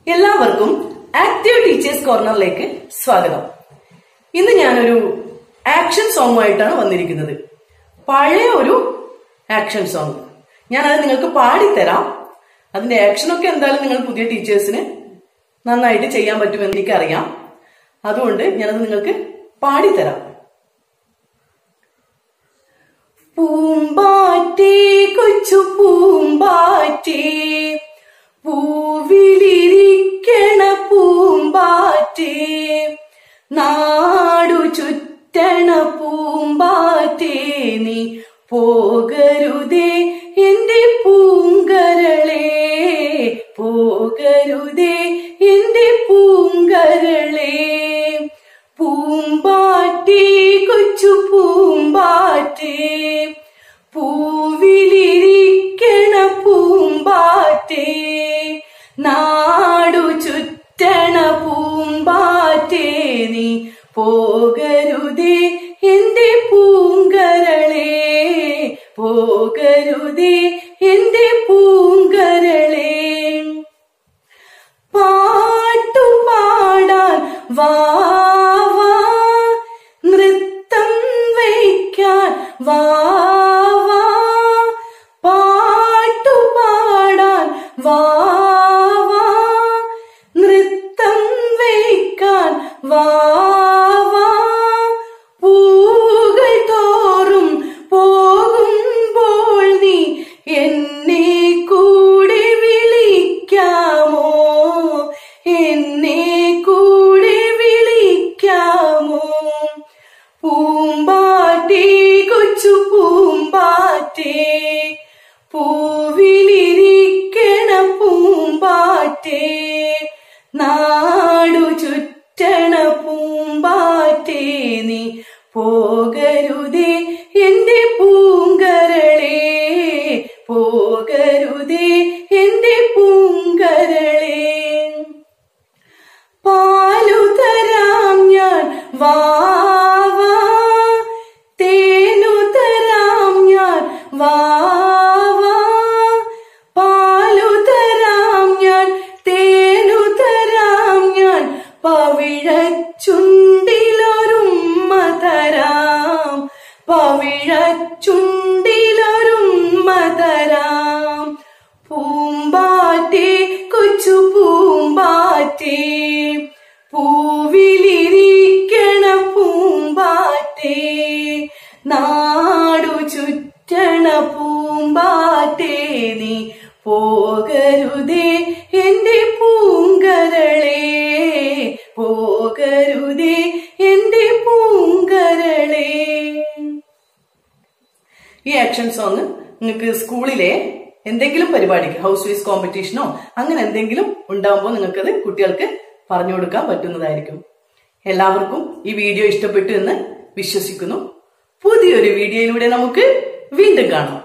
എല്ലാവർക്കും active teachers കോർണറിലേക്ക് സ്വാഗതം ഇന്ന് ഞാനൊരു ആക്ഷൻ സോങ്ങുമായിട്ടാണ് വന്നിരിക്കുന്നത് പഴയ ഒരു ആക്ഷൻ സോങ് ഞാനത് നിങ്ങൾക്ക് പാടിത്തരാം അതിന്റെ ആക്ഷനൊക്കെ എന്തായാലും നിങ്ങൾ പുതിയ ടീച്ചേഴ്സിന് നന്നായിട്ട് ചെയ്യാൻ പറ്റുമെന്ന് എനിക്കറിയാം അതുകൊണ്ട് ഞാനത് നിങ്ങൾക്ക് പാടിത്തരാം പൂമ്പാറ്റേ കൊച്ചു പൂമ്പാറ്റേ പൂവിലിരിക്കണ പൂമ്പാറ്റേ നാടു ചുറ്റണ പൂമ്പാറ്റേ നീ പോകരുതേ എന്റെ പൂങ്കരളേ പോകരുതേ എന്റെ പൂങ്കരളേ പൂമ്പാറ്റേ കൊച്ചു പൂമ്പാറ്റേ പൂവിലിരിക്കണ പൂമ്പാറ്റേ നാടു ചുറ്റണ പൂമ്പാറ്റേ നീ പോകരുതേ എന്റെ പൂങ്കരളേ പോകരുതേ എന്റെ പൂങ്കരളേ പാട്ടുപാടാൻ വാ വാ നൃത്തം വയ്ക്കാൻ വാ വാ പാട്ടുപാടാൻ വാ വാ നൃത്തം വയ്ക്കാൻ വാ വാ പൂകൾ തോറും പോകുമ്പോൾ നീ എന്നെ കൂടെ വിളിക്കാമോ എന്നെ കൂടെ വിളിക്കാമോ പൂമ്പാറ്റേ കൊച്ചു പൂമ്പാറ്റേ പൂവിലിരിക്കണ പൂമ്പാറ്റേ നാടു ചുറ്റണ പൂമ്പാറ്റേ നീ പോകരുതേ എന്റെ പൂങ്കരളേ പോകരുതേ എന്റെ പൂങ്കരളേ പാലു തരാം ഞാൻ വാ വാ തേനു തരാം ഞാൻ വാ വാ പാലു തരാം ഞാൻ തേനു തരാം ഞാൻ പവിഴച്ചുണ്ടിലൊരുമ്മ തരാം പവിഴച്ചുണ്ടിലൊരുമ്മ തരാം പൂമ്പാറ്റേ കൊച്ചു പൂമ്പാറ്റേ പൂവിലിരിക്കണ പൂമ്പാറ്റേ നാടു ചുറ്റണ പൂമ്പാറ്റേ നീ പോകരുതേ എന്റെ പൂങ്കരളേ പോകരുതേ എന്റെ പൂങ്കരളേ ഈ ആക്ഷൻ സോങ് നിങ്ങൾക്ക് സ്കൂളിലെ എന്തെങ്കിലും പരിപാടിക്ക് ഹൗസ് വൈസ് കോമ്പറ്റീഷനോ അങ്ങനെ എന്തെങ്കിലും ഉണ്ടാകുമ്പോൾ നിങ്ങൾക്കത് കുട്ടികൾക്ക് പറഞ്ഞു കൊടുക്കാൻ പറ്റുന്നതായിരിക്കും എല്ലാവർക്കും ഈ വീഡിയോ ഇഷ്ടപ്പെട്ടു എന്ന് വിശ്വസിക്കുന്നു പുതിയൊരു വീഡിയോയിലൂടെ നമുക്ക് വീണ്ടും കാണാം